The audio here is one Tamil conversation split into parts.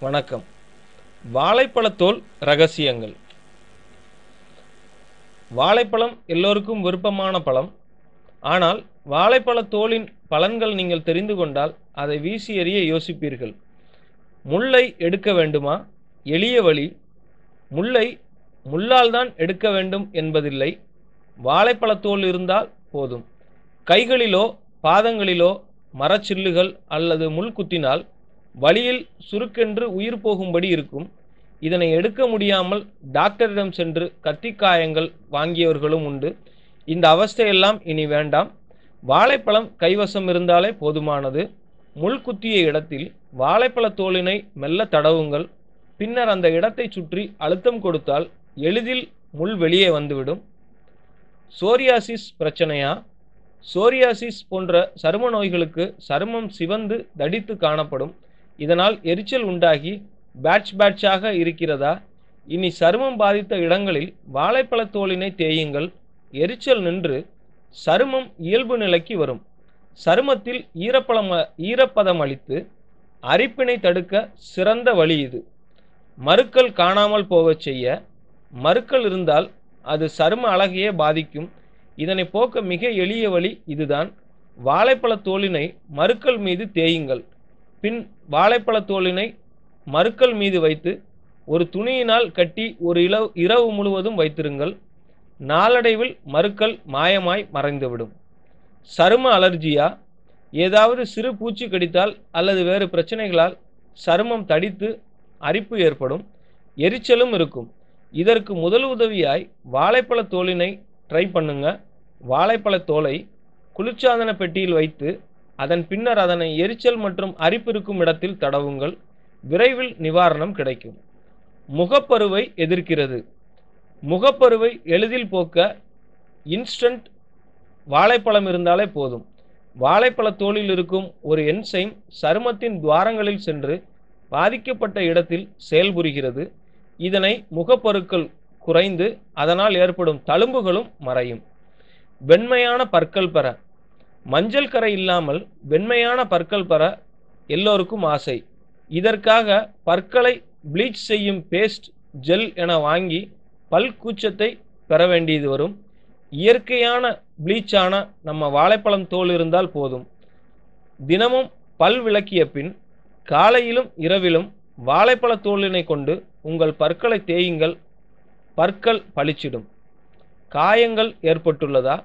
வணக்கம் வாழைப்பழத்தோல் ரகசியங்கள் வாழைப்பழம் எல்லோருக்கும் விருப்பமான பழம் ஆனால் வாழைப்பழத் தோலின் பலன்கள் நீங்கள் தெரிந்து கொண்டால் அதை வீசி எறிய யோசிப்பீர்கள் முள்ளை எடுக்க வேண்டுமா எளிய வழி முள்ளை முள்ளால் தான் எடுக்க வேண்டும் என்பதில்லை வாழைப்பழத்தோல் இருந்தால் போதும் கைகளிலோ பாதங்களிலோ மரச்சில்லுகள் அல்லது முள் குத்தினால் வலியில் சுருக்கென்று உயிர் போகும்படி இருக்கும் இதனை எடுக்க முடியாமல் டாக்டரிடம் சென்று கத்திக்காயங்கள் வாங்கியவர்களும் உண்டு இந்த அவஸ்தையெல்லாம் இனி வேண்டாம் வாழைப்பழம் கைவசம் இருந்தாலே போதுமானது முள் குத்திய இடத்தில் வாழைப்பழத் தோலினை மெல்ல தடவுங்கள் பின்னர் அந்த இடத்தை சுற்றி அழுத்தம் கொடுத்தால் எளிதில் முள் வெளியே வந்துவிடும் சோரியாசிஸ் பிரச்சனையா சோரியாசிஸ் போன்ற சரும நோய்களுக்கு சருமம் சிவந்து தடித்து காணப்படும் இதனால் எரிச்சல் உண்டாகி பேட்ச் பேட்சாக இருக்கிறதா இனி சருமம் பாதித்த இடங்களில் வாழைப்பழத் தோலினை தேயுங்கள் எரிச்சல் நின்று சருமம் இயல்பு நிலைக்கு வரும் சருமத்தில் ஈரப்பழம் ஈரப்பதம் அளித்து அரிப்பினை தடுக்க சிறந்த வழி இது மறுக்கள் காணாமல் போகச் செய்ய மறுக்கள் இருந்தால் அது சரும அழகையே பாதிக்கும் இதனை போக்க மிக எளிய வழி இதுதான் வாழைப்பழத் தோலினை மறுக்கள் மீது தேயுங்கள் பின் வாழைப்பழத் தோலினை மறுக்கள் மீது வைத்து ஒரு துணியினால் கட்டி ஒரு இலவு இரவு முழுவதும் வைத்திருங்கள் நாளடைவில் மறுக்கள் மாயமாய் மறைந்துவிடும் சரும அலர்ஜியா ஏதாவது சிறு பூச்சி கடித்தால் அல்லது வேறு பிரச்சனைகளால் சருமம் தடித்து அரிப்பு ஏற்படும் எரிச்சலும் இருக்கும் இதற்கு முதல் உதவியாய் வாழைப்பழத் தோலினை ட்ரை பண்ணுங்க வாழைப்பழத் தோலை குளிர்சாதன பெட்டியில் வைத்து அதன் பின்னர் அதனை எரிச்சல் மற்றும் அரிப்பு இருக்கும் இடத்தில் தடவுங்கள் விரைவில் நிவாரணம் கிடைக்கும் முகப்பருவை எதிர்க்கிறது முகப்பருவை எளிதில் போக்க இன்ஸ்டன்ட் வாழைப்பழம் இருந்தாலே போதும் வாழைப்பழத் தோலில் இருக்கும் ஒரு என்சைம் சருமத்தின் துவாரங்களில் சென்று பாதிக்கப்பட்ட இடத்தில் செயல்புரிகிறது இதனை முகப்பருக்கள் குறைந்து அதனால் ஏற்படும் தழும்புகளும் மறையும் வெண்மையான பற்கள் பெற மஞ்சள் கரை இல்லாமல் வெண்மையான பற்கள் பெற எல்லோருக்கும் ஆசை இதற்காக பற்களை ப்ளீச் செய்யும் பேஸ்ட் ஜெல் என வாங்கி பல் கூச்சத்தை பெற வேண்டியது வரும் இயற்கையான ப்ளீச்சான நம்ம வாழைப்பழம் தோல் இருந்தால் போதும் தினமும் பல் விளக்கிய பின் காலையிலும் இரவிலும் வாழைப்பழத் தோலினை கொண்டு உங்கள் பற்களை தேயுங்கள் பற்கள் பளிச்சிடும் காயங்கள் ஏற்பட்டுள்ளதா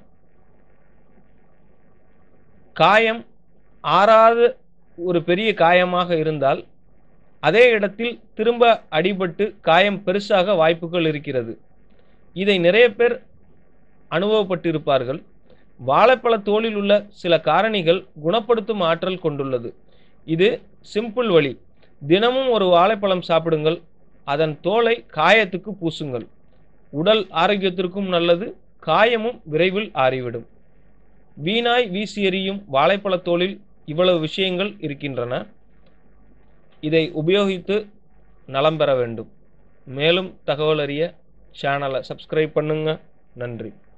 காயம் ஆறாத ஒரு பெரிய காயமாக இருந்தால் அதே இடத்தில் திரும்ப அடிபட்டு காயம் பெருசாக வாய்ப்புகள் இருக்கிறது இதை நிறைய பேர் அனுபவப்பட்டிருப்பார்கள் வாழைப்பழத் தோலில் உள்ள சில காரணிகள் குணப்படுத்தும் ஆற்றல் கொண்டுள்ளது இது சிம்பிள் வழி தினமும் ஒரு வாழைப்பழம் சாப்பிடுங்கள் அதன் தோலை காயத்துக்கு பூசுங்கள் உடல் ஆரோக்கியத்திற்கும் நல்லது காயமும் விரைவில் ஆறிவிடும் வீணாய் வீசி எறியும் வாழைப்பழத் தோலில் இவ்வளவு விஷயங்கள் இருக்கின்றன இதை உபயோகித்து நலம் பெற வேண்டும் மேலும் தகவல் அறிய சேனலை சப்ஸ்கிரைப் பண்ணுங்க நன்றி